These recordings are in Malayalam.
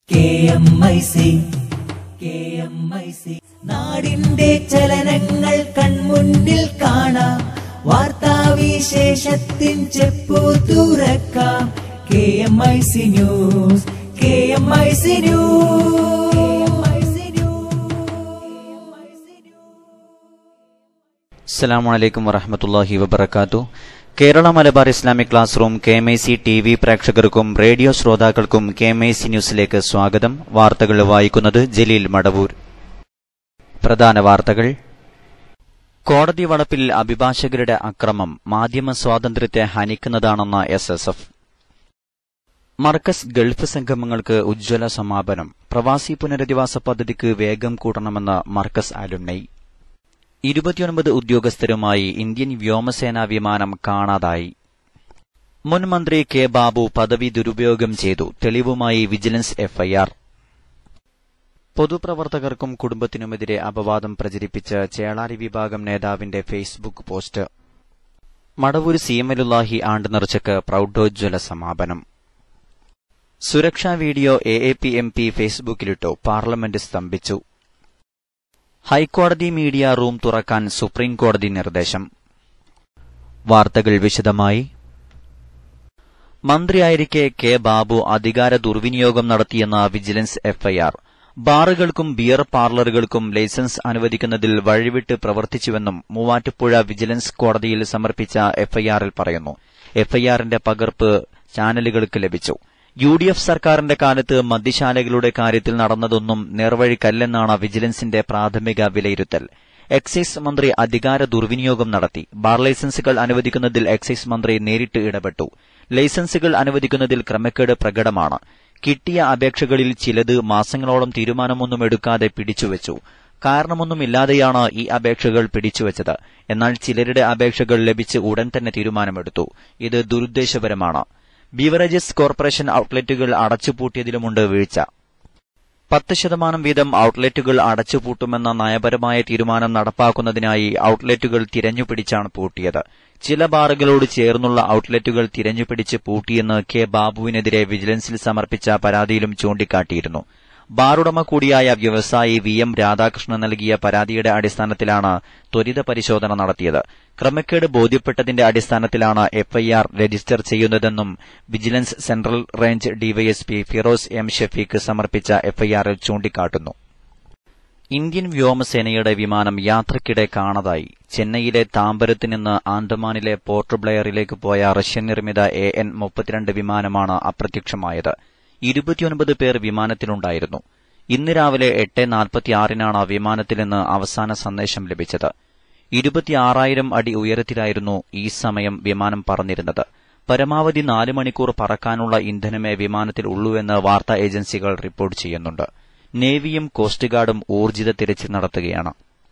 K M I C K M I C നാടിന്റെ ചലനങ്ങൾ കൺമുന്നിൽ കാണാം വാർത്താവിശേഷത്തിൻ ചെപ്പു തുറക്കാം K M I C news K M I C news അസ്സലാമു അലൈക്കും വറഹമത്തല്ലാഹി വബർക്കാത്തു Kerala Malabar Islamic class room K M I C T V പ്രേക്ഷകർക്കും റേഡിയോ ശ്രോതാക്കൾക്കും കെ എം ഐ സി ന്യൂസിലേക്ക് സ്വാഗതം വാർത്തകൾ വായിക്കുന്നത് ജലീൽ മടവൂർ പ്രധാന വാർത്തകൾ കോടതി വളപ്പിൽ അഭിഭാഷകരുടെ അക്രമം മാധ്യമ സ്വാതന്ത്ര്യത്തെ ഹനിക്കുന്നതാണെന്ന S S F Markaz Gulf സംഗമങ്ങൾക്ക് ഉജ്ജ്വല സമാപനം പ്രവാസി പുനരധിവാസ പദ്ധതിക്ക് വേഗം കൂട്ടണമെന്ന് മർക്കസ് അലുംനൈ ഇരുപത്തിയൊൻപത് ഉദ്യോഗസ്ഥരുമായി ഇന്ത്യൻ വ്യോമസേനാ വിമാനം കാണാതായി മുൻ മന്ത്രി കെ ബാബു പദവി ദുരുപയോഗം ചെയ്തു തെളിവുമായി വിജിലൻസ് എഫ്ഐആർ പൊതുപ്രവർത്തകർക്കും കുടുംബത്തിനുമെതിരെ അപവാദം പ്രചരിപ്പിച്ച് ചേളാരി വിഭാഗം നേതാവിന്റെ ഫേസ്ബുക്ക് പോസ്റ്റ് മടവൂർ സീമലുല്ലാഹി ആണ്ട് നേർച്ചയ്ക്ക് പ്രൌഢോജ്വല സമാപനം സുരക്ഷാ video A A P M P ഫേസ്ബുക്കിലിട്ടു പാർലമെന്റ് സ്തംഭിച്ചു ഹൈക്കോടതി മീഡിയ റൂം തുറക്കാൻ സുപ്രീം കോടതി നിർദ്ദേശം വാർത്തകൾ വിശദമായി മന്ത്രിയായിരിക്കെ കെ ബാബു അധികാര ദുർവിനിയോഗം നടത്തിയെന്ന വിജിലൻസ് എഫ്ഐആർ ബാറുകൾക്കും ബിയർ പാർലറുകൾക്കും ലൈസൻസ് അനുവദിക്കുന്നതിൽ വഴിവിട്ട് പ്രവർത്തിച്ചുവെന്നും മൂവാറ്റുപുഴ വിജിലൻസ് കോടതിയിൽ സമർപ്പിച്ച എഫ്ഐആറിൽ പറയുന്നു എഫ്ഐആറിന്റെ പകർപ്പ് ചാനലുകൾക്ക് ലഭിച്ചു യു ഡി എഫ് സർക്കാരിന്റെ കാലത്ത് മദ്യശാലകളുടെ കാര്യത്തിൽ നടന്നതൊന്നും നേർവഴിക്കല്ലെന്നാണ് വിജിലൻസിന്റെ പ്രാഥമിക വിലയിരുത്തൽ എക്സൈസ് മന്ത്രി അധികാര ദുർവിനിയോഗം നടത്തി ബാർ ലൈസൻസുകൾ അനുവദിക്കുന്നതിൽ എക്സൈസ് മന്ത്രി നേരിട്ട് ഇടപെട്ടു ലൈസൻസുകൾ അനുവദിക്കുന്നതിൽ ക്രമക്കേട് പ്രകടമാണ് കിട്ടിയ അപേക്ഷകളിൽ ചിലത് മാസങ്ങളോളം തീരുമാനമൊന്നും എടുക്കാതെ പിടിച്ചുവച്ചു കാരണമൊന്നുമില്ലാതെയാണ് ഈ അപേക്ഷകൾ പിടിച്ചുവച്ചത് എന്നാൽ ചിലരുടെ അപേക്ഷകൾ ലഭിച്ച് ഉടൻ തന്നെ തീരുമാനമെടുത്തു ഇത് ദുരുദ്ദേശപരമാണ് ബീവറേജസ് കോർപ്പറേഷൻ ഔട്ട്ലെറ്റുകൾ അടച്ചുപൂട്ടിയതിലുമുണ്ട് വീഴ്ച പത്ത് ശതമാനം വീതം ഔട്ട്ലെറ്റുകൾ അടച്ചുപൂട്ടുമെന്ന നയപരമായ തീരുമാനം നടപ്പാക്കുന്നതിനായി ഔട്ട്ലെറ്റുകൾ തിരഞ്ഞുപിടിച്ചാണ് പൂട്ടിയത് ചില ബാറുകളോട് ചേർന്നുള്ള ഔട്ട്ലെറ്റുകൾ തിരഞ്ഞുപിടിച്ച് പൂട്ടിയെന്ന് കെ ബാബുവിനെതിരെ വിജിലൻസിൽ സമർപ്പിച്ച പരാതിയിലും ചൂണ്ടിക്കാട്ടിയിരുന്നു ബാറുടമ കൂടിയായ വ്യവസായി വി എം രാധാകൃഷ്ണൻ നൽകിയ പരാതിയുടെ അടിസ്ഥാനത്തിലാണ് ത്വരിത പരിശോധന നടത്തിയത് ക്രമക്കേട് ബോധ്യപ്പെട്ടതിന്റെ അടിസ്ഥാനത്തിലാണ് എഫ്ഐആർ രജിസ്റ്റർ ചെയ്യുന്നതെന്നും vigilance central range DYSP Firoz M Shafeeq സമർപ്പിച്ച എഫ്ഐആറിൽ ചൂണ്ടിക്കാട്ടുന്നു ഇന്ത്യൻ വ്യോമസേനയുടെ വിമാനം യാത്രക്കിടെ കാണാതായി ചെന്നൈയിലെ താമ്പരത്ത് നിന്ന് ആൻഡമാനിലെ പോർട്ട് ബ്ലെയറിലേക്ക് പോയ റഷ്യൻ നിർമ്മിത എ എൻ മുപ്പത്തിരണ്ട് വിമാനമാണ് അപ്രത്യക്ഷമായത് ഇരുപത്തിയൊൻപത് പേർ വിമാനത്തിലുണ്ടായിരുന്നു ഇന്ന് രാവിലെ എട്ട് നാൽപ്പത്തിയാറിനാണ് വിമാനത്തിൽ നിന്ന് അവസാന സന്ദേശം ലഭിച്ചത് ഇരുപത്തിയാറായിരം അടി ഉയരത്തിലായിരുന്നു ഈ സമയം വിമാനം പറന്നിരുന്നത് പരമാവധി നാല് മണിക്കൂർ പറക്കാനുള്ള ഇന്ധനമേ വിമാനത്തിൽ ഉള്ളൂവെന്ന് വാർത്താ ഏജൻസികൾ റിപ്പോർട്ട് ചെയ്യുന്നുണ്ട് നേവിയും കോസ്റ്റ് ഗാർഡും ഊർജിത തിരച്ചിൽ നടത്തുകയാണ്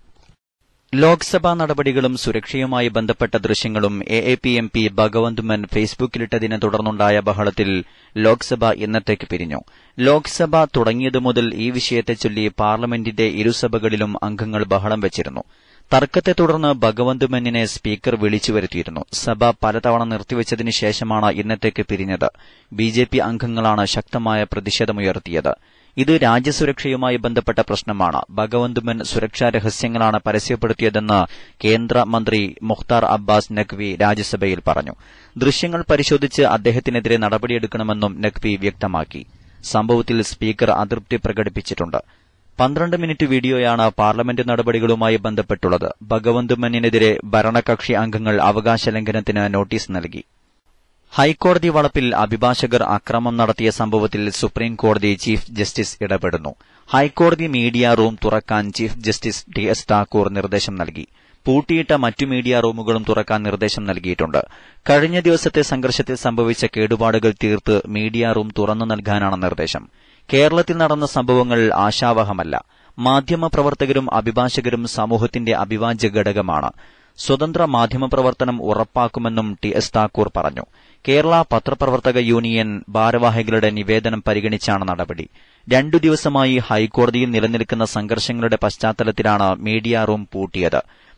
ലോക്സഭാ നടപടികളും സുരക്ഷയുമായി ബന്ധപ്പെട്ട ദൃശ്യങ്ങളും A A P M P Bhagwant Mann ഫേസ്ബുക്കിലിട്ടതിനെ തുടർന്നുണ്ടായ ബഹളത്തിൽ ലോക്സഭ ഇന്നത്തേക്ക് പിരിഞ്ഞു ലോക്സഭ തുടങ്ങിയതു മുതൽ ഈ വിഷയത്തെ ചൊല്ലി പാർലമെന്റിന്റെ ഇരുസഭകളിലും അംഗങ്ങൾ ബഹളം വെച്ചിരുന്നു തർക്കത്തെ തുടർന്ന് ഭഗവന്ത് മന്നിനെ സ്പീക്കർ വിളിച്ചു വരുത്തിയിരുന്നു സഭ പലതവണ നിർത്തിവച്ചതിനു ശേഷമാണ് ഇന്നത്തേക്ക് പിരിഞ്ഞത് ബി ജെ പി അംഗങ്ങളാണ് ശക്തമായ പ്രതിഷേധമുയർത്തിയത് ഇത് രാജ്യസുരക്ഷയുമായി ബന്ധപ്പെട്ട പ്രശ്നമാണ് ഭഗവന്ത് മൻ സുരക്ഷാ രഹസ്യങ്ങളാണ് പരസ്യപ്പെടുത്തിയതെന്ന് കേന്ദ്രമന്ത്രി മുഖ്താർ അബ്ബാസ് നഖ്വി രാജ്യസഭയിൽ പറഞ്ഞു ദൃശ്യങ്ങൾ പരിശോധിച്ച് അദ്ദേഹത്തിനെതിരെ നടപടിയെടുക്കണമെന്നും നഖ്വി വ്യക്തമാക്കി സംഭവത്തിൽ സ്പീക്കർ അതൃപ്തി പ്രകടിപ്പിച്ചിട്ടുണ്ട് പന്ത്രണ്ട് മിനിറ്റ് വീഡിയോയാണ് പാർലമെന്റ് നടപടികളുമായി ബന്ധപ്പെട്ടുള്ളത് ഭഗവന്ത് മന്നിനെതിരെ ഭരണകക്ഷി അംഗങ്ങൾ അവകാശ ലംഘനത്തിന് നോട്ടീസ് നൽകി ഹൈക്കോടതി വളപ്പിൽ അഭിഭാഷകർ അക്രമം നടത്തിയ സംഭവത്തിൽ സുപ്രീം കോടതി ചീഫ് ജസ്റ്റിസ് ഇടപെടുന്നു ഹൈക്കോടതി മീഡിയ റൂം തുറക്കാൻ chief justice T S Thakur നിർദ്ദേശം നൽകി പൂട്ടിയിട്ട മറ്റു മീഡിയ റൂമുകളും തുറക്കാൻ നിർദ്ദേശം നൽകിയിട്ടുണ്ട് കഴിഞ്ഞ ദിവസത്തെ സംഘർഷത്തിൽ സംഭവിച്ച കേടുപാടുകൾ തീർത്ത് മീഡിയ റൂം തുറന്നു നൽകാനാണ് നിർദ്ദേശം കേരളത്തിൽ നടന്ന സംഭവങ്ങൾ ആശാവഹമല്ല മാധ്യമപ്രവർത്തകരും അഭിഭാഷകരും സമൂഹത്തിന്റെ അവിഭാജ്യ ഘടകമാണ് സ്വതന്ത്ര മാധ്യമപ്രവർത്തനം ഉറപ്പാക്കുമെന്നും ടി എസ് താക്കൂർ പറഞ്ഞു കേരള പത്രപ്രവർത്തക യൂണിയൻ ഭാരവാഹികളുടെ നിവേദനം പരിഗണിച്ചാണ് നടപടി രണ്ടു ദിവസമായി ഹൈക്കോടതിയിൽ നിലനിൽക്കുന്ന സംഘർഷങ്ങളുടെ പശ്ചാത്തലത്തിലാണ് മീഡിയ റൂം പൂട്ടിയത്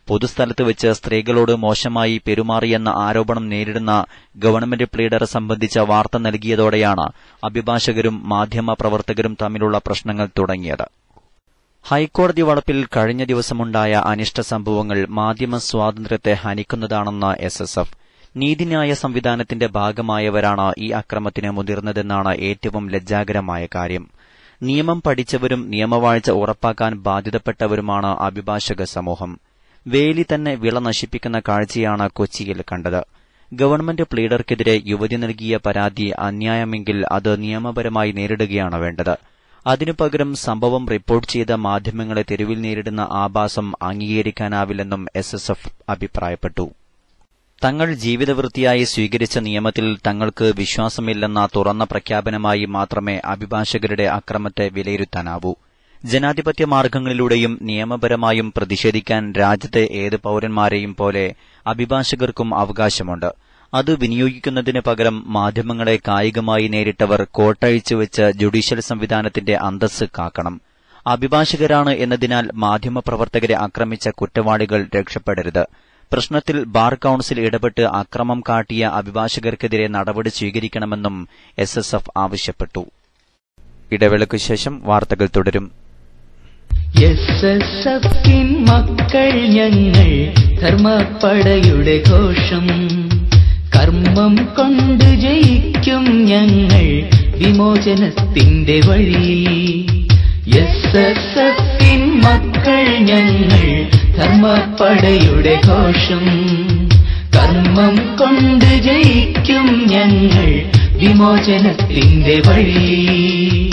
പൊതുസ്ഥലത്ത് വെച്ച് സ്ത്രീകളോട് മോശമായി പെരുമാറിയെന്ന ആരോപണം നേരിടുന്ന ഗവൺമെന്റ് പ്ലീഡറെ സംബന്ധിച്ച വാർത്ത നൽകിയതോടെയാണ് അഭിഭാഷകരും മാധ്യമപ്രവർത്തകരും തമ്മിലുള്ള പ്രശ്നങ്ങൾ തുടങ്ങിയത് ഹൈക്കോടതി വളപ്പിൽ കഴിഞ്ഞ ദിവസമുണ്ടായ അനിഷ്ട സംഭവങ്ങൾ മാധ്യമ സ്വാതന്ത്ര്യത്തെ ഹനിക്കുന്നതാണെന്ന് എസ് എസ് എഫ് നീതിന്യായ സംവിധാനത്തിന്റെ ഭാഗമായവരാണ് ഈ അക്രമത്തിന് മുതിർന്നതെന്നാണ് ഏറ്റവും ലജ്ജാകരമായ കാര്യം നിയമം പഠിച്ചവരും നിയമവാഴ്ച ഉറപ്പാക്കാൻ ബാധ്യതപ്പെട്ടവരുമാണ് അഭിഭാഷക സമൂഹം വേലി തന്നെ വിള നശിപ്പിക്കുന്ന കാഴ്ചയാണ് കൊച്ചിയിൽ കണ്ടത് ഗവൺമെന്റ് പ്ലീഡർക്കെതിരെ യുവതി നൽകിയ പരാതി അന്യായമെങ്കിൽ അത് നിയമപരമായി നേരിടുകയാണ് വേണ്ടത് അതിനു പകരം സംഭവം റിപ്പോർട്ട് ചെയ്ത മാധ്യമങ്ങളെ തെരുവിൽ നേരിടുന്ന ആഭാസം അംഗീകരിക്കാനാവില്ലെന്നും എസ് എസ് എഫ് അഭിപ്രായപ്പെട്ടു തങ്ങൾ ജീവിതവൃത്തിയായി സ്വീകരിച്ച നിയമത്തിൽ തങ്ങൾക്ക് വിശ്വാസമില്ലെന്ന തുറന്ന പ്രഖ്യാപനമായി മാത്രമേ അഭിഭാഷകരുടെ അക്രമത്തെ വിലയിരുത്താനാവൂ ജനാധിപത്യ മാർഗങ്ങളിലൂടെയും നിയമപരമായും പ്രതിഷേധിക്കാൻ രാജ്യത്തെ ഏത് പൌരന്മാരെയും പോലെ അഭിഭാഷകർക്കും അവകാശമുണ്ട് അത് വിനിയോഗിക്കുന്നതിന് പകരം മാധ്യമങ്ങളെ കായികമായി നേരിട്ടവർ കോട്ടഴിച്ചുവെച്ച് ജുഡീഷ്യൽ സംവിധാനത്തിന്റെ അന്തസ്സ് കാക്കണം അഭിഭാഷകരാണ് എന്നതിനാൽ മാധ്യമപ്രവർത്തകരെ ആക്രമിച്ച കുറ്റവാളികൾ രക്ഷപ്പെടരുത് പ്രശ്നത്തിൽ ബാർ കൌൺസിൽ ഇടപെട്ട് അക്രമം കാട്ടിയ അഭിഭാഷകർക്കെതിരെ നടപടി സ്വീകരിക്കണമെന്നും എസ് എസ് എഫ് ആവശ്യപ്പെട്ടു ഇടവേളയ്ക്കു ശേഷം വാർത്തകൾ തുടരും എസ് എസ് എഫിൻ മക്കൾ ഞങ്ങൾ ധർമ്മപ്പടയുടെ ഘോഷം കർമ്മം കൊണ്ട് ജയിക്കും ഞങ്ങൾ വിമോചനത്തിന്റെ വഴിയിൽ എസ് എസ് എഫിൻ മക്കൾ ഞങ്ങൾ ധർമ്മപ്പടയുടെ ഘോഷം കർമ്മം കൊണ്ട് ജയിക്കും ഞങ്ങൾ വിമോചനത്തിന്റെ വഴിയിൽ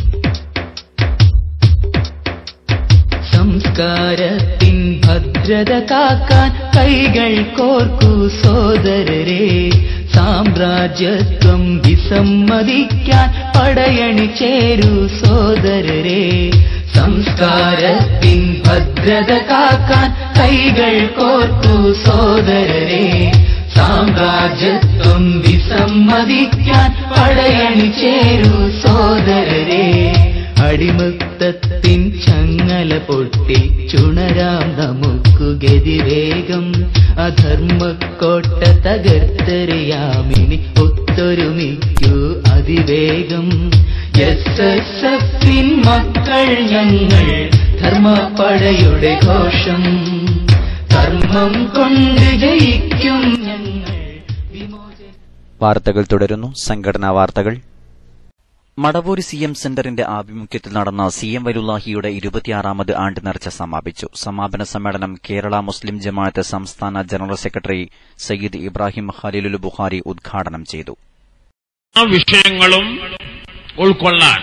സംസ്കാരത്തിൻ ഭദ്രത കാക്കാൻ കൈകൾ കോർക്കൂ സോദരരെ സാമ്രാജ്യത്വം വിസമ്മതിക്കാൻ പടയണി ചേരൂ സോദരരെ സംസ്കാരത്തിൻ ഭദ്രത കാക്കാൻ കൈകൾ കോർക്കൂ സോദരരെ സാമ്രാജ്യത്വം വിസമ്മതിക്കാൻ പടയണി ചേരൂ സോദരരെ അടിമത്തത്തിൻ ചങ്ങല പൊട്ടി ചുണരാം നമുക്കു ഗതിവേഗം അധർമ്മക്കോട്ട തകർത്തെറിയാമിനി ഒത്തൊരുമിക്കൂ അതിവേഗം എസ് എസ് എഫിൻ മക്കൾ ഞങ്ങൾ ധർമ്മപ്പടയുടെ ഘോഷം കർമ്മം കൊണ്ട് ജയിക്കും ഞങ്ങൾ വിമോചന വാർത്തകൾ തുടരുന്നു സംഘടനാ വാർത്തകൾ മടവൂർ സി എം സെന്ററിന്റെ ആഭിമുഖ്യത്തിൽ നടന്ന സി എം വലുല്ലാഹിയുടെ ഇരുപത്തിയാറാമത് ആണ്ട് നേർച്ച സമാപിച്ചു സമാപന സമ്മേളനം കേരള മുസ്ലിം ജമാഅത്ത് സംസ്ഥാന ജനറൽ സെക്രട്ടറി സയ്യിദ് ഇബ്രാഹിം ഖലീലുൽ ബുഖാരി ഉദ്ഘാടനം ചെയ്തു ആ വിഷയങ്ങളും ഉൾക്കൊള്ളാൻ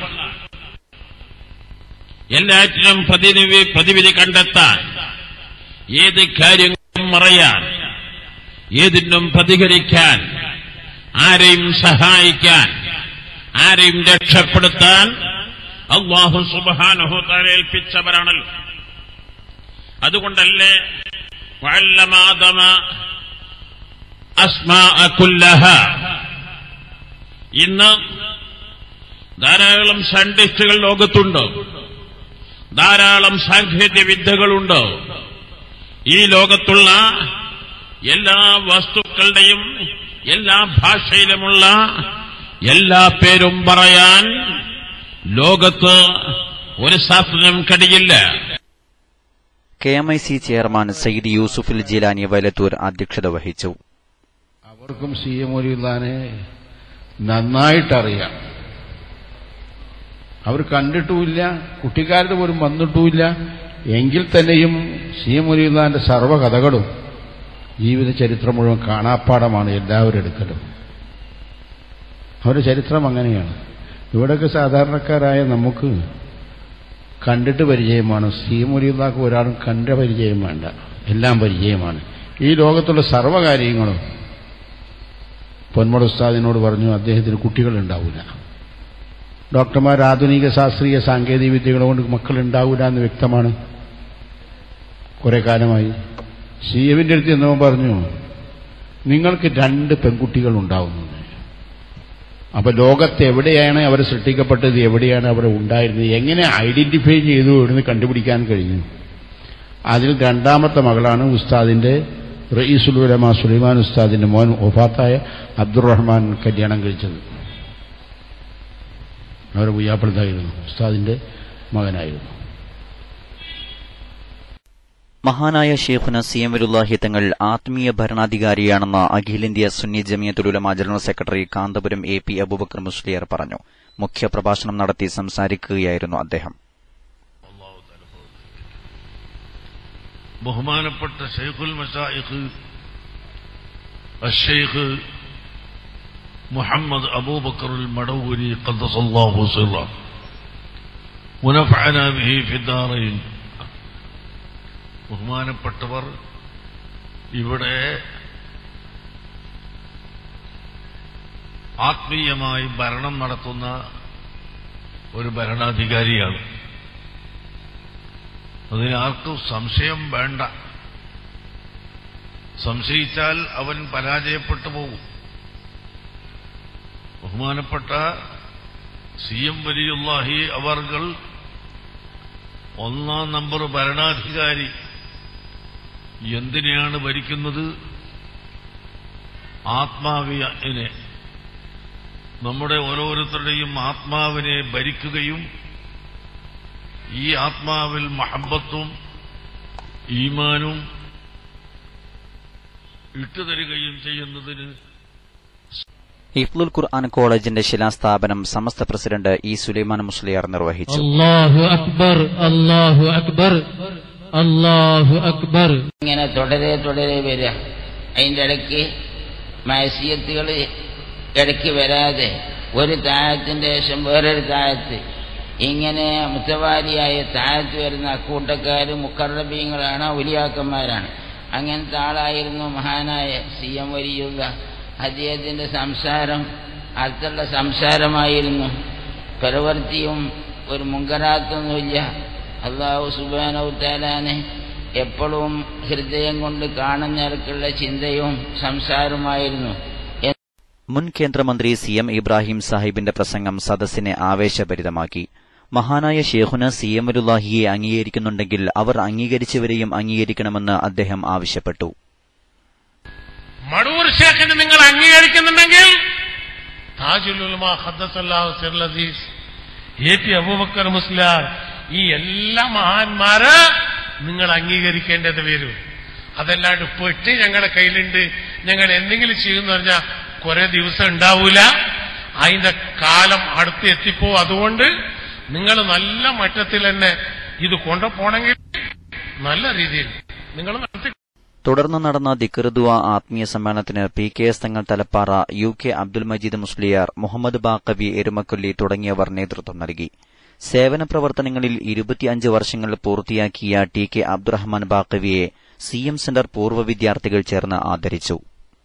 എല്ലാറ്റിനും പ്രതിനിധി പ്രതിവിധി കണ്ടെത്താൻ ഏത് കാര്യങ്ങളും മറയാൻ ഏതിനും പ്രതികരിക്കാൻ ആരെയും സഹായിക്കാൻ ആരെയും രക്ഷപ്പെടുത്താൻ അള്ളാഹു സുബാനുഹോത്താൻ ഏൽപ്പിച്ചവരാണല്ലോ അതുകൊണ്ടല്ലേ വഅല്ലമാദമ അസ്മാഅ കുല്ലഹ ഇന്ന് ധാരാളം സയന്റിസ്റ്റുകൾ ലോകത്തുണ്ട് ധാരാളം സാങ്കേതിക വിദ്യകളുണ്ട് ഈ ലോകത്തുള്ള എല്ലാ വസ്തുക്കളുടെയും എല്ലാ ഭാഷയിലുമുള്ള എല്ലാ പേരും പറയാൻ ലോകത്ത് ഒരു ശാസ്ത്രജ്ഞനും കഴിയില്ല K M I C chairman Sayyid Yusuful Jilani Vailathur അധ്യക്ഷത വഹിച്ചു അവർക്കും സി എം ഒലിയുള്ളാനെ നന്നായിട്ടറിയാം അവർ കണ്ടിട്ടുമില്ല കുട്ടിക്കാലത്ത് പോലും വന്നിട്ടുമില്ല എങ്കിൽ തന്നെയും സി എം ഒലിയുള്ളാന്റെ സർവ്വകഥകളും ജീവിത ചരിത്രം മുഴുവൻ കാണാപ്പാടമാണ് എല്ലാവരും എടുക്കലും അവരുടെ ചരിത്രം അങ്ങനെയാണ് ഇവിടെയൊക്കെ സാധാരണക്കാരായ നമുക്ക് കണ്ടിട്ട് പരിചയമാണ് സി എം ഒലിയുള്ളാക്ക് ഒരാളും കണ്ട പരിചയം വേണ്ട എല്ലാം പരിചയമാണ് ഈ ലോകത്തുള്ള സർവ്വകാര്യങ്ങളും പൊന്മുട ഉസ്താദിനോട് പറഞ്ഞു അദ്ദേഹത്തിന് കുട്ടികളുണ്ടാവില്ല ഡോക്ടർമാർ ആധുനിക ശാസ്ത്രീയ സാങ്കേതിക വിദ്യകൾ കൊണ്ട് മക്കൾ ഉണ്ടാവില്ല എന്ന് വ്യക്തമാണ് കുറെ കാലമായി സി എമ്മിന്റെ അടുത്ത് എന്നവൻ പറഞ്ഞു നിങ്ങൾക്ക് രണ്ട് പെൺകുട്ടികൾ ഉണ്ടാവുന്നത് അപ്പൊ ലോകത്ത് എവിടെയാണ് അവർ സൃഷ്ടിക്കപ്പെട്ടത് എവിടെയാണ് അവർ ഉണ്ടായിരുന്നത് എങ്ങനെ ഐഡന്റിഫൈ ചെയ്തു എവിടുന്ന് കണ്ടുപിടിക്കാൻ കഴിഞ്ഞു അതിൽ രണ്ടാമത്തെ മകളാണ് ഉസ്താദിന്റെ റയീസുൽ ഉലമ സുലൈമാൻ ഉസ്താദിന്റെ മോൻ ഒഫാത്തായ അബ്ദുറഹ്മാൻ കല്യാണം കഴിച്ചത് അവർ ഉയ്യാപ്പുറത്തായിരുന്നു ഉസ്താദിന്റെ മകനായിരുന്നു മഹാനായ ഷെയ്ഖുന സി എം വരുല്ലാഹി തങ്ങൾ ആത്മീയ ഭരണാധികാരിയാണെന്ന് അഖിലേന്ത്യാ Sunni Jamiyyathul Ulama general secretary Kanthapuram A P Abubakar Musliyar പറഞ്ഞു മുഖ്യപ്രഭാഷണം നടത്തി സംസാരിക്കുകയായിരുന്നു അദ്ദേഹം ബഹുമാനപ്പെട്ട ഷെയ്ഖുൽ മഷായിഖ് അഷെയ്ഖ് മുഹമ്മദ് അബൂബക്കറുൽ മടവൂരി ഖദ്ദസല്ലാഹു സിറ ونفعنا به في الدارين ബഹുമാനപ്പെട്ടവർ ഇവിടെ ആത്മീയമായി ഭരണം നടത്തുന്ന ഒരു ഭരണാധികാരിയാണ് അതിനാർക്കും സംശയം വേണ്ട സംശയിച്ചാൽ അവൻ പരാജയപ്പെട്ടു പോകും ബഹുമാനപ്പെട്ട സി എം വലിയുല്ലാഹി അവർകൾ ഒന്നാം നമ്പർ ഭരണാധികാരി എന്തിനെയാണ് ഭരിക്കുന്നത് ആത്മാവിനെ നമ്മുടെ ഓരോരുത്തരുടെയും ആത്മാവിനെ ഭരിക്കുകയും ഈ ആത്മാവിൽ മഹബത്തും ഈമാനും ഇട്ടുതരികയും ചെയ്യുന്നതിന് ഹിഫ്ലുൽ ഖുർആൻ കോളേജിന്റെ ശിലാസ്ഥാപനം സമസ്ത പ്രസിഡന്റ് ഇ സുലൈമാൻ മുസ്ലിയാർ നിർവഹിച്ചു അല്ലാഹു അക്ബർ അല്ലാഹു അക്ബർ അല്ലാഹു അക്ബർ ഇങ്ങനെ തുടരെ തുടരെ വരിക അതിൻ്റെ ഇടയ്ക്ക് മാസിയത്തുകൾ ഇടയ്ക്ക് വരാതെ ഒരു താഴത്തിന്റെ ശേഷം വേറൊരു താഴത്ത് ഇങ്ങനെ മുത്തവാരിയായ താഴത്ത് വരുന്ന അക്കൂട്ടക്കാർ മുക്കറബീങ്ങളാണ് ഉലിയാക്കന്മാരാണ് അങ്ങനത്തെ ആളായിരുന്നു മഹാനായ സി എം വലിയുള്ള അദ്ദേഹത്തിന്റെ സംസാരം അർത്ഥമുള്ള സംസാരമായിരുന്നു പ്രവൃത്തിയും ഒരു മുങ്കരാത്തൊന്നുമില്ല അള്ളാഹു സുബാനൗത്താലാനെ എപ്പോഴും ഹൃദയം കൊണ്ട് കാണുന്നവർക്കുള്ള ചിന്തയും സംസാരമായിരുന്നു മുൻ കേന്ദ്രമന്ത്രി സി എം ഇബ്രാഹിം സാഹിബിന്റെ പ്രസംഗം സദസ്സിനെ ആവേശഭരിതമാക്കി മഹാനായ ഷേഖുന സി എം വരുല്ലാഹിയെ അംഗീകരിക്കുന്നുണ്ടെങ്കിൽ അവർ അംഗീകരിച്ചവരെയും അംഗീകരിക്കണമെന്ന് അദ്ദേഹം ആവശ്യപ്പെട്ടു മടൂർ ഷേഖിന് നിങ്ങൾ അംഗീകരിക്കുന്നുണ്ടെങ്കിൽ താജുൽ ഉലമ ഖദ്ദസല്ലാഹു സിറുൽ അസീസ് എ പി അബൂബക്കർ മുസ്ലാർ ഈ എല്ലാ മഹാന്മാരെ നിങ്ങൾ അംഗീകരിക്കേണ്ടത് വരും അതല്ലാണ്ട് പെട്ടി ഞങ്ങളുടെ കയ്യിലുണ്ട് ഞങ്ങൾ എന്തെങ്കിലും ചെയ്യുന്ന പറഞ്ഞാൽ കുറെ ദിവസം ഉണ്ടാവൂല അതിന്റെ കാലം അടുത്ത് എത്തിപ്പോ അതുകൊണ്ട് നിങ്ങൾ നല്ല മട്ടത്തിൽ തന്നെ ഇത് കൊണ്ടുപോണെങ്കിൽ നല്ല രീതിയിൽ നിങ്ങൾ നടത്തി തുടർന്ന് നടന്ന ദിക്റുദുവ ആത്മീയ സമ്മേളനത്തിന് P K S Thangal Thalappara U K Abdul Majeed Musliyar Muhammad Baqavi Erumakkolli തുടങ്ങിയവർ നേതൃത്വം നൽകി സേവന പ്രവർത്തനങ്ങളിൽ ഇരുപത്തിയഞ്ച് വർഷങ്ങൾ പൂർത്തിയാക്കിയ ടി കെ അബ്ദുറഹ്മാൻ ബാക്കവിയെ സി എം സെന്റർ പൂർവ്വ വിദ്യാർത്ഥികൾ ചേർന്ന് ആദരിച്ചു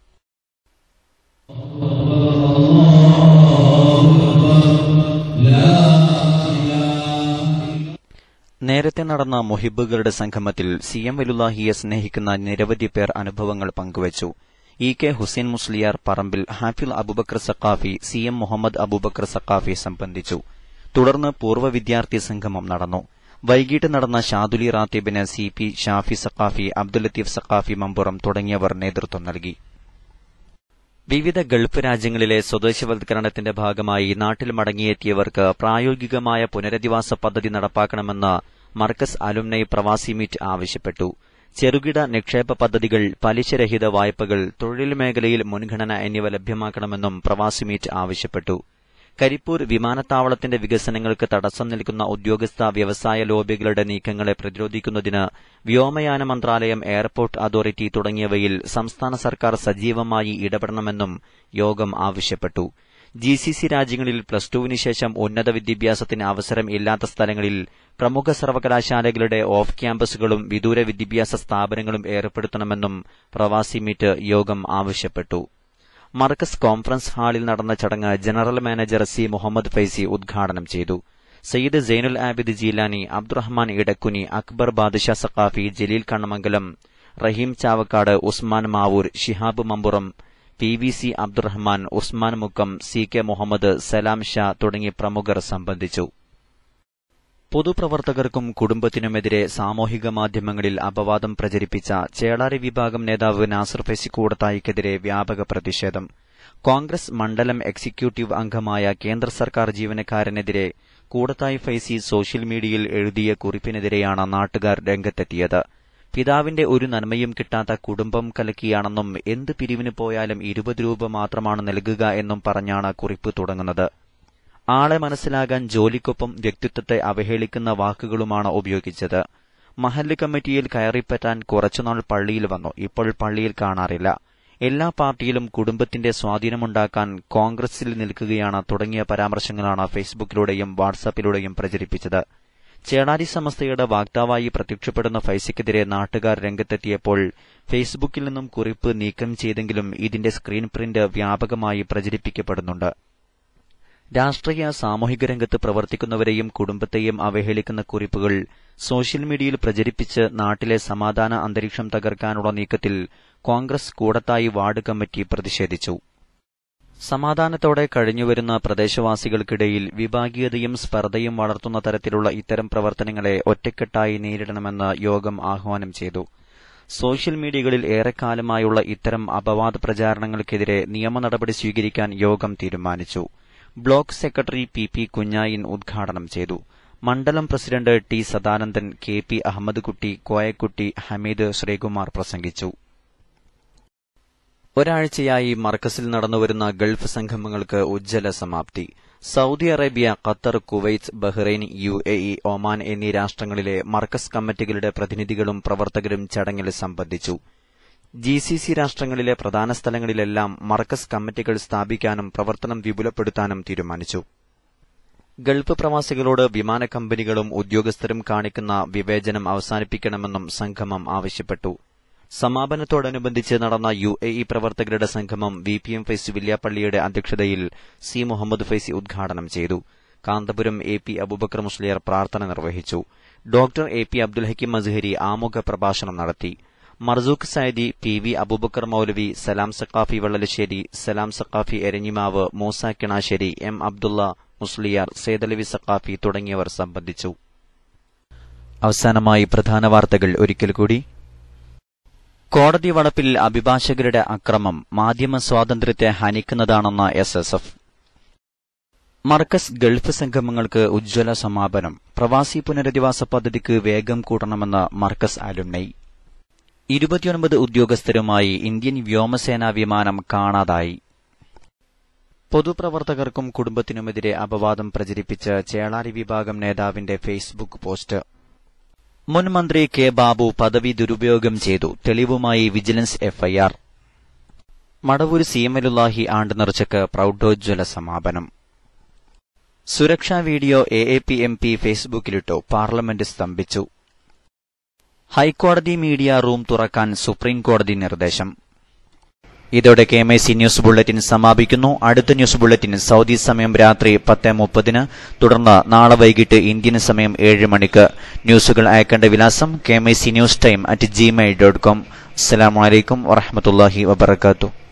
നേരത്തെ നടന്ന മുഹിബുകളുടെ സംഗമത്തിൽ സി എം വലുല്ലാഹിയെ സ്നേഹിക്കുന്ന നിരവധി പേർ അനുഭവങ്ങൾ പങ്കുവച്ചു E K Hussain Musliyar Parambil Hafil Abubakar Saqafi C M Muhammad Abubakar Saqafi സംബന്ധിച്ചു തുടർന്ന് പൂർവ്വ വിദ്യാർത്ഥി സംഗമം നടന്നു വൈകിട്ട് നടന്ന ഷാദുലി റാത്തീബിന് സി പി ഷാഫി സക്കാഫി അബ്ദുൽ ലത്തീഫ് സക്കാഫി മമ്പുറം തുടങ്ങിയവർ നേതൃത്വം നൽകി വിവിധ ഗൾഫ് രാജ്യങ്ങളിലെ സ്വദേശവൽക്കരണത്തിന്റെ ഭാഗമായി നാട്ടിൽ മടങ്ങിയെത്തിയവർക്ക് പ്രായോഗികമായ പുനരധിവാസ പദ്ധതി നടപ്പാക്കണമെന്ന് മർക്കസ് അലുംനൈ പ്രവാസി മീറ്റ് ആവശ്യപ്പെട്ടു ചെറുകിട നിക്ഷേപ പദ്ധതികൾ പലിശരഹിത വായ്പകൾ തൊഴിൽ മേഖലയിൽ മുൻഗണന എന്നിവ ലഭ്യമാക്കണമെന്നും പ്രവാസി മീറ്റ് ആവശ്യപ്പെട്ടു കരിപ്പൂർ വിമാനത്താവളത്തിന്റെ വികസനങ്ങൾക്ക് തടസ്സം നിൽക്കുന്ന ഉദ്യോഗസ്ഥ വ്യവസായ ലോബികളുടെ നീക്കങ്ങളെ പ്രതിരോധിക്കുന്നതിന് വ്യോമയാന മന്ത്രാലയം എയർപോർട്ട് അതോറിറ്റി തുടങ്ങിയവയിൽ സംസ്ഥാന സർക്കാർ സജീവമായി ഇടപെടണമെന്നും യോഗം ആവശ്യപ്പെട്ടു ജിസിസി രാജ്യങ്ങളിൽ പ്ലസ് ടുവിന് ശേഷം ഉന്നത വിദ്യാഭ്യാസത്തിന് അവസരം ഇല്ലാത്ത സ്ഥലങ്ങളിൽ പ്രമുഖ സർവകലാശാലകളുടെ ഓഫ് ക്യാമ്പസുകളും വിദൂര വിദ്യാഭ്യാസ സ്ഥാപനങ്ങളും ഏർപ്പെടുത്തണമെന്നും പ്രവാസി മീറ്റ് യോഗം ആവശ്യപ്പെട്ടു മർക്കസ് കോൺഫറൻസ് ഹാളിൽ നടന്ന ചടങ്ങ് general manager C Muhammad Faizy ഉദ്ഘാടനം ചെയ്തു Sayyid Zainul Abid Jeelani Abdurahman Edakkuni Akbar Badusha Saqafi Jaleel Kannamangalam Raheem Chavakkad Usman Mavoor Shihab Mampuram P V C Abdurahman Usman Mukkam C K Muhammad Salam Shah തുടങ്ങി പ്രമുഖർ സംബന്ധിച്ചു പൊതുപ്രവർത്തകർക്കും കുടുംബത്തിനുമെതിരെ സാമൂഹിക മാധ്യമങ്ങളിൽ അപവാദം പ്രചരിപ്പിച്ച ചേളാരി വിഭാഗം നേതാവ് നാസർ ഫൈസി കൂടത്തായിക്കെതിരെ വ്യാപക പ്രതിഷേധം കോൺഗ്രസ് മണ്ഡലം എക്സിക്യൂട്ടീവ് അംഗമായ കേന്ദ്ര സർക്കാർ ജീവനക്കാരനെതിരെ കൂടത്തായി ഫൈസി സോഷ്യൽ മീഡിയയിൽ എഴുതിയ കുറിപ്പിനെതിരെയാണ് നാട്ടുകാർ രംഗത്തെത്തിയത് പിതാവിന്റെ ഒരു നന്മയും കിട്ടാത്ത കുടുംബം കലക്കിയാണെന്നും എന്ത് പിരിവിന് പോയാലും ഇരുപത് രൂപ മാത്രമാണ് നൽകുക എന്നും പറഞ്ഞാണ് കുറിപ്പ് തുടങ്ങുന്നത് ആളെ മനസ്സിലാകാൻ ജോലിക്കൊപ്പം വ്യക്തിത്വത്തെ അവഹേളിക്കുന്ന വാക്കുകളുമാണ് ഉപയോഗിച്ചത് മഹല്ല് കമ്മിറ്റിയിൽ കയറിപ്പറ്റാൻ കുറച്ചുനാൾ പള്ളിയിൽ വന്നു ഇപ്പോൾ പള്ളിയിൽ കാണാറില്ല എല്ലാ പാർട്ടിയിലും കുടുംബത്തിന്റെ സ്വാധീനമുണ്ടാക്കാൻ കോൺഗ്രസിൽ നിൽക്കുകയാണ് തുടങ്ങിയ പരാമർശങ്ങളാണ് ഫേസ്ബുക്കിലൂടെയും വാട്സാപ്പിലൂടെയും പ്രചരിപ്പിച്ചത് ചേളാരി സമസ്തയുടെ വാക്താവായി പ്രത്യക്ഷപ്പെടുന്ന ഫൈസിക്കെതിരെ നാട്ടുകാർ രംഗത്തെത്തിയപ്പോൾ ഫേസ്ബുക്കിൽ നിന്നും കുറിപ്പ് നീക്കം ചെയ്തെങ്കിലും ഇതിന്റെ സ്ക്രീൻ പ്രിന്റ് വ്യാപകമായി പ്രചരിപ്പിക്കപ്പെടുന്നുണ്ട് രാഷ്ട്രീയ സാമൂഹിക രംഗത്ത് പ്രവർത്തിക്കുന്നവരെയും കുടുംബത്തെയും അവഹേളിക്കുന്ന കുറിപ്പുകൾ സോഷ്യൽ മീഡിയയിൽ പ്രചരിപ്പിച്ച് നാട്ടിലെ സമാധാന അന്തരീക്ഷം തകർക്കാനുള്ള നീക്കത്തിൽ കോൺഗ്രസ് കൂടത്തായി വാർഡ് കമ്മിറ്റി പ്രതിഷേധിച്ചു സമാധാനത്തോടെ കഴിഞ്ഞുവരുന്ന പ്രദേശവാസികൾക്കിടയിൽ വിഭാഗീയതയും സ്പർദ്ധയും വളർത്തുന്ന തരത്തിലുള്ള ഇത്തരം പ്രവർത്തനങ്ങളെ ഒറ്റക്കെട്ടായി നേരിടണമെന്ന് യോഗം ആഹ്വാനം ചെയ്തു സോഷ്യൽ മീഡിയകളിൽ ഏറെക്കാലമായുള്ള ഇത്തരം അപവാദ പ്രചാരണങ്ങൾക്കെതിരെ നിയമ നടപടി സ്വീകരിക്കാൻ യോഗം തീരുമാനിച്ചു block secretary P P Kunhayin ഉദ്ഘാടനം ചെയ്തു മണ്ഡലം president T Sadanandan K P Ahmed Kutty Koyakutty Hameed Sreekumar പ്രസംഗിച്ചു ഒരാഴ്ചയായി മർക്കസിൽ നടന്നുവരുന്ന ഗൾഫ് സംഗമങ്ങൾക്ക് ഉജ്ജ്വല സമാപ്തി Saudi Arabia Qatar Kuwait Bahrain U A E Oman എന്നീ രാഷ്ട്രങ്ങളിലെ മർക്കസ് കമ്മിറ്റികളുടെ പ്രതിനിധികളും പ്രവർത്തകരും ചടങ്ങിൽ സംബന്ധിച്ചു ജി സി സി രാഷ്ട്രങ്ങളിലെ പ്രധാന സ്ഥലങ്ങളിലെല്ലാം മർക്കസ് കമ്മിറ്റികൾ സ്ഥാപിക്കാനും പ്രവർത്തനം വിപുലപ്പെടുത്താനും തീരുമാനിച്ചു ഗൾഫ് പ്രവാസികളോട് വിമാന കമ്പനികളും ഉദ്യോഗസ്ഥരും കാണിക്കുന്ന വിവേചനം അവസാനിപ്പിക്കണമെന്നും സംഗമം ആവശ്യപ്പെട്ടു സമാപനത്തോടനുബന്ധിച്ച് നടന്ന യു എ ഇ പ്രവർത്തകരുടെ സംഗമം വി പി എം ഫൈസി വില്യാപ്പള്ളിയുടെ അധ്യക്ഷതയിൽ സി മുഹമ്മദ് ഫൈസി ഉദ്ഘാടനം ചെയ്തു കാന്തപുരം എ പി അബൂബക്കർ മുസ്ലിയർ പ്രാർത്ഥന നിർവഹിച്ചു doctor A P Abdul Hakeem Azhari ആമുഖ പ്രഭാഷണം നടത്തി Marzooq Saidi P V Abubakar Moulavi Salam Saqafi Vallalasseri Salam Saqafi Eranhimavu Moosa Kinassery M Abdulla Musliyar Sethalavi Saqafi തുടങ്ങിയവർ സംബന്ധിച്ചു അവസാനമായി പ്രധാന വാർത്തകൾ ഒരിക്കൽ കൂടി കോടതി വളപ്പിൽ അഭിഭാഷകരുടെ അക്രമം മാധ്യമ സ്വാതന്ത്ര്യത്തെ ഹനിക്കുന്നതാണെന്ന് S S F Markaz Gulf സംഗമങ്ങൾക്ക് ഉജ്ജ്വല സമാപനം പ്രവാസി പുനരധിവാസ പദ്ധതിക്ക് വേഗം കൂട്ടണമെന്ന് മർക്കസ് അലുംനൈ ഇരുപത്തിയൊൻപത് ഉദ്യോഗസ്ഥരുമായി ഇന്ത്യൻ വ്യോമസേനാ വിമാനം കാണാതായി പൊതുപ്രവർത്തകർക്കും കുടുംബത്തിനുമെതിരെ അപവാദം പ്രചരിപ്പിച്ച് ചേളാരി വിഭാഗം നേതാവിന്റെ ഫേസ്ബുക്ക് പോസ്റ്റ് മുൻ മന്ത്രി കെ ബാബു പദവി ദുരുപയോഗം ചെയ്തു തെളിവുമായി വിജിലൻസ് എഫ്ഐആർ മടവൂർ സീമലുല്ലാഹി ആണ്ട് നേർച്ചയ്ക്ക് പ്രൌഢോജ്വല സമാപനം സുരക്ഷാ video A A P M P ഫേസ്ബുക്കിലിട്ടു പാർലമെന്റ് സ്തംഭിച്ചു ഹൈക്കോടതി മീഡിയ റൂം തുറക്കാൻ സുപ്രീംകോടതി നിർദ്ദേശം ഇതോടെ K M I C news bulletin സമാപിക്കുന്നു അടുത്ത ന്യൂസ് ബുള്ളറ്റിൻ സൗദി സമയം രാത്രി പത്ത് മുപ്പതിന് തുടർന്ന് നാളെ വൈകിട്ട് ഇന്ത്യൻ സമയം ഏഴ് മണിക്ക് ന്യൂസുകൾ അയക്കേണ്ട വിലാസം K M I C news time at Gmail dot com അസ്സലാമലൈക്കും വറഹമത്തല്ലാഹി വബർക്കാത്തു